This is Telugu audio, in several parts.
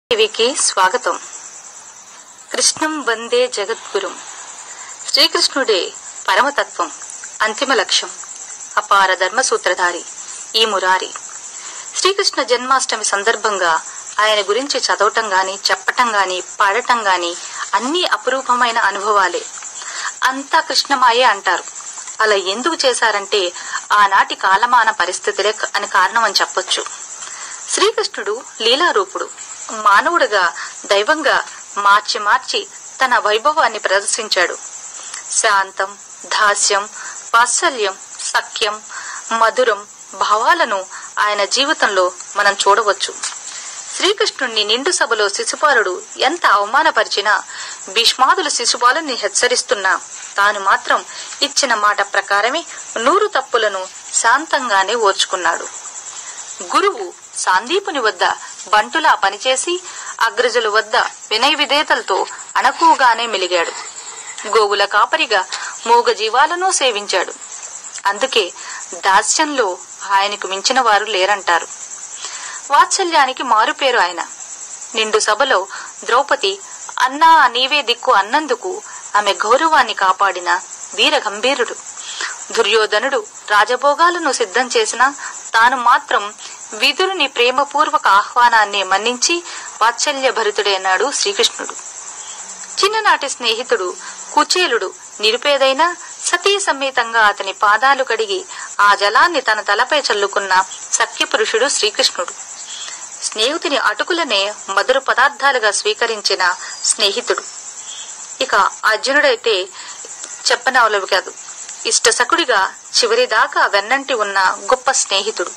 టీవీకి స్వాగతం కృష్ణం వందే జగద్గురుం శ్రీకృష్ణుడే పరమతత్వం అంతిమ లక్ష్యం అపార ధర్మ సూత్రధారి ఈ మురారి శ్రీకృష్ణ జన్మాష్టమి సందర్భంగా ఆయన గురించి చదవటం గాని చెప్పటం గాని పాడటం గాని అన్ని అపురూపమైన అనుభవాలే అంతా కృష్ణమాయే అంటారు అలా ఎందుకు చేశారంటే ఆనాటి కాలమాన పరిస్థితులే అని కారణం అని చెప్పొచ్చు శ్రీకృష్ణుడు లీలారూపుడు మానవుడుగా దైవంగా మార్చి మార్చి తన వైభవాన్ని ప్రదర్శించాడు శాంతం దాస్యం వాత్సల్యం సఖ్యం మధురం భావాలను ఆయన జీవితంలో మనం చూడవచ్చు శ్రీకృష్ణుణ్ణి నిండు సభలో శిశుపాలుడు ఎంత అవమానపరిచినా భీష్మాదులు శిశుపాలుని హెచ్చరిస్తున్నా తాను మాత్రం ఇచ్చిన మాట ప్రకారమే నూరు తప్పులను శాంతంగానే ఓర్చుకున్నాడు గురువు సాందీపుని వద్ద బంటులా పనిచేసి అగ్రజుల వద్ద వినయ విధేతలతో అణకువగానే మెలిగాడు గోవుల కాపరిగా మూగ జీవాలను సేవించాడు అందుకే దాస్యంలో ఆయనకు మించిన వారు లేరంటారు వాత్సల్యానికి మారుపేరు ఆయన నిండు సభలో ద్రౌపది అన్నా నీవే దిక్కు అన్నందుకు ఆమె గౌరవాన్ని కాపాడిన వీర గంభీరుడు దుర్యోధనుడు రాజభోగాలను సిద్ధం చేసిన తాను మాత్రం విదురుని ప్రేమపూర్వక ఆహ్వానాన్ని మన్నించి వాత్సల్య భరితుడైనాడు శ్రీకృష్ణుడు చిన్ననాటి స్నేహితుడు కుచేలుడు నిరుపేదైన సతీ సమేతంగా అతని పాదాలు కడిగి ఆ జలాన్ని తన తలపై చల్లుకున్న సత్యపురుషుడు శ్రీకృష్ణుడు స్నేహితుని అటుకులనే మధుర పదార్థాలుగా స్వీకరించిన స్నేహితుడు ఇక అర్జునుడైతే చెప్పనవలవి కాదు ఇష్టసకుడిగా చివరిదాకా వెన్నంటి ఉన్న గొప్ప స్నేహితుడు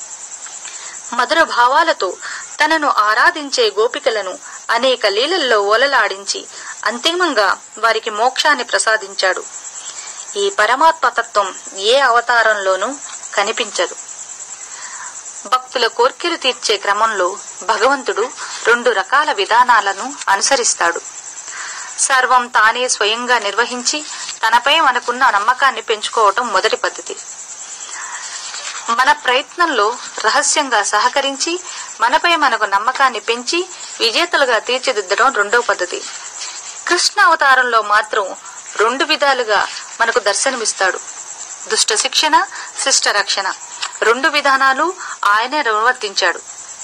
మధుర భావాలతో తనను ఆరాధించే గోపికలను అనేక లీలల్లో ఓలలాడించి అంతిమంగా వారికి మోక్షాన్ని ప్రసాదించాడు ఈ పరమాత్మ తత్వం ఏ అవతారంలోనూ కనిపించదు భక్తుల కోర్కెలు తీర్చే క్రమంలో భగవంతుడు రెండు రకాల విధానాలను అనుసరిస్తాడు సర్వం తానే స్వయంగా నిర్వహించి తనపై మనకున్న నమ్మకాన్ని పెంచుకోవటం మొదటి పద్ధతి మన ప్రయత్నంలో రహస్యంగా సహకరించి మనపై మనకు నమ్మకాన్ని పెంచి విజేతలుగా తీర్చిదిద్దడం రెండో పద్ధతి కృష్ణ అవతారంలో మాత్రం రెండు విధాలుగా మనకు దర్శనమిస్తాడు దుష్ట శిక్షణ శిష్ట రక్షణ రెండు విధానాలు ఆయనే నిర్వర్తించాడు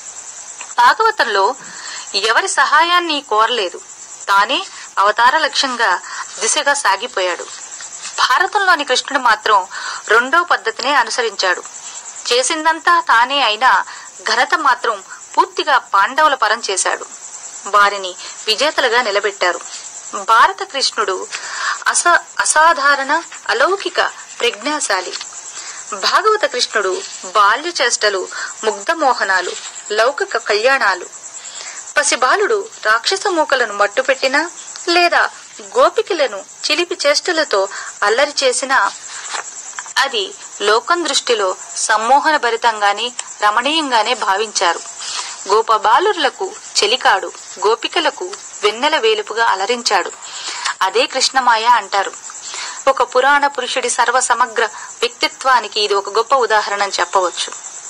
భాగవతంలో ఎవరి సహాయాన్ని కోరలేదు తానే అవతార లక్ష్యంగా దిశగా సాగిపోయాడు భారతంలోని కృష్ణుడు మాత్రం రెండో పద్ధతినే అనుసరించాడు చేసిందంతా తానే అయినా ఘనత మాత్రం పూర్తిగా పాండవుల పరం చేశాడు వారిని విజేతలుగా నిలబెట్టారు భారత కృష్ణుడు అస అసాధారణ అలౌకిక ప్రజ్ఞాశాలి భాగవత కృష్ణుడు బాల్య చేష్టలు ముగ్ధమోహనాలు లౌకిక కళ్యాణాలు పసిబాలుడు రాక్షస మూకలను మట్టుపెట్టినా లేదా గోపికలను చిలిపి చేష్టలతో అల్లరి చేసినా అది లోకం దృష్టిలో సమ్మోహన భరితంగానే రమణీయంగానే భావించారు గోపబాలురులకు చెలికాడు గోపికలకు వెన్నెల వేలుపుగా అలరించాడు అదే కృష్ణమాయ అంటారు ఒక పురాణ పురుషుడి సర్వ సమగ్ర వ్యక్తిత్వానికి ఇది ఒక గొప్ప ఉదాహరణ అని చెప్పవచ్చు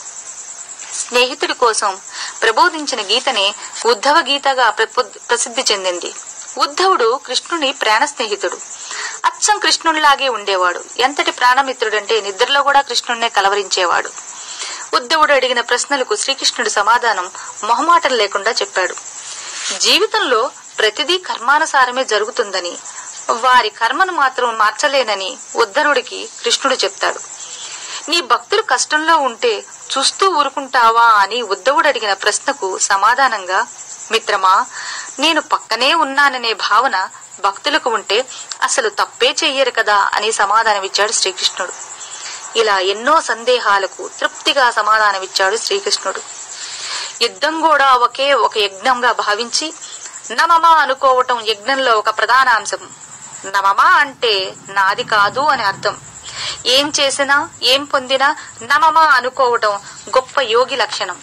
స్నేహితుడి కోసం ప్రబోధించిన గీతనే ఉద్ధవ గీతగా ప్రపు- ప్రసిద్ధి చెందింది ఉద్ధవుడు కృష్ణుని ప్రాణ స్నేహితుడు అచ్చం కృష్ణునిలాగే ఉండేవాడు ఎంతటి ప్రాణమిత్రుడంటే నిద్రలో కూడా కృష్ణుణ్ణే కలవరించేవాడు ఉద్ధవుడు అడిగిన ప్రశ్నలకు శ్రీకృష్ణుడు సమాధానం మొహమాటం లేకుండా చెప్పాడు జీవితంలో ప్రతిదీ కర్మానుసారమే జరుగుతుందని వారి కర్మను మాత్రం మార్చలేనని ఉద్ధరుడికి కృష్ణుడు చెప్తాడు నీ భక్తులు కష్టంలో ఉంటే చూస్తూ ఊరుకుంటావా అని ఉద్ధవుడు అడిగిన ప్రశ్నకు సమాధానంగా మిత్రమా నేను పక్కనే ఉన్నాననే భావన భక్తులకు ఉంటే అసలు తప్పే చెయ్యరు కదా అని సమాధానమిచ్చాడు శ్రీకృష్ణుడు ఇలా ఎన్నో సందేహాలకు తృప్తిగా సమాధానమిచ్చాడు శ్రీకృష్ణుడు యుద్ధం కూడా ఒకే ఒక యజ్ఞంగా భావించి నమమా అనుకోవటం యజ్ఞంలో ఒక ప్రధాన అంశం నమమా అంటే నాది కాదు అని అర్థం ఏం చేసినా ఏం పొందినా నమమా అనుకోవటం గొప్ప యోగి లక్షణం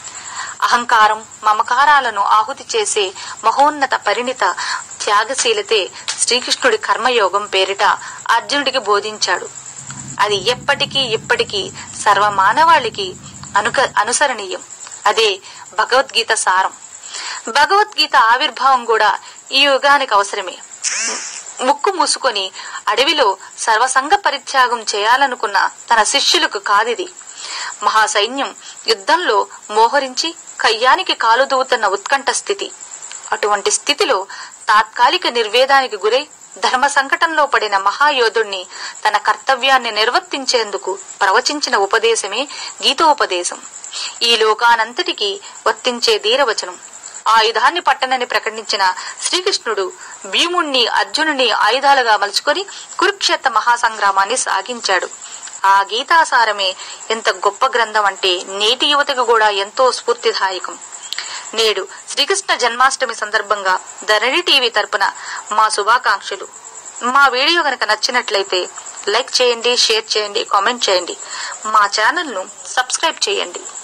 అహంకారం మమకారాలను ఆహుతి చేసే మహోన్నత పరిణిత త్యాగశీలతే శ్రీకృష్ణుడి కర్మయోగం పేరిట అర్జునుడికి బోధించాడు అది ఎప్పటికీ ఇప్పటికీ సర్వమానవాళికి అనుక అనుసరణీయం అదే భగవద్గీత సారం భగవద్గీత ఆవిర్భావం కూడా ఈ యుగానికి అవసరమే ముక్కు మూసుకొని అడవిలో సర్వసంగ పరిత్యాగం చేయాలనుకున్న తన శిష్యులకు కాదిది మహాసైన్యం యుద్ధంలో మోహరించి కయ్యానికి కాలు దూవుతున్న ఉత్కంఠ స్థితి అటువంటి స్థితిలో తాత్కాలిక నిర్వేదానికి గురై ధర్మ సంకటంలో పడిన మహాయోధుణ్ణి తన కర్తవ్యాన్ని నిర్వర్తించేందుకు ప్రవచించిన ఉపదేశమే గీతోపదేశం ఈ లోకానంతటికీ వర్తించే ధీరవచనం ఆయుధాన్ని పట్టనని ప్రకటించిన శ్రీకృష్ణుడు భీముణ్ణి అర్జునుని ఆయుధాలుగా మలుచుకొని కురుక్షేత్ర మహాసంగ్రామాన్ని సాగించాడు ఆ గీతాసారమే ఎంత గొప్ప గ్రంథం అంటే నేటి యువతకు కూడా ఎంతో స్ఫూర్తిదాయకం నేడు శ్రీకృష్ణ జన్మాష్టమి సందర్భంగా ధరణి టీవీ తరపున మా శుభాకాంక్షలు మా వీడియో గనక నచ్చినట్లయితే లైక్ చేయండి షేర్ చేయండి కామెంట్ చేయండి మా ఛానల్ను సబ్స్క్రైబ్ చేయండి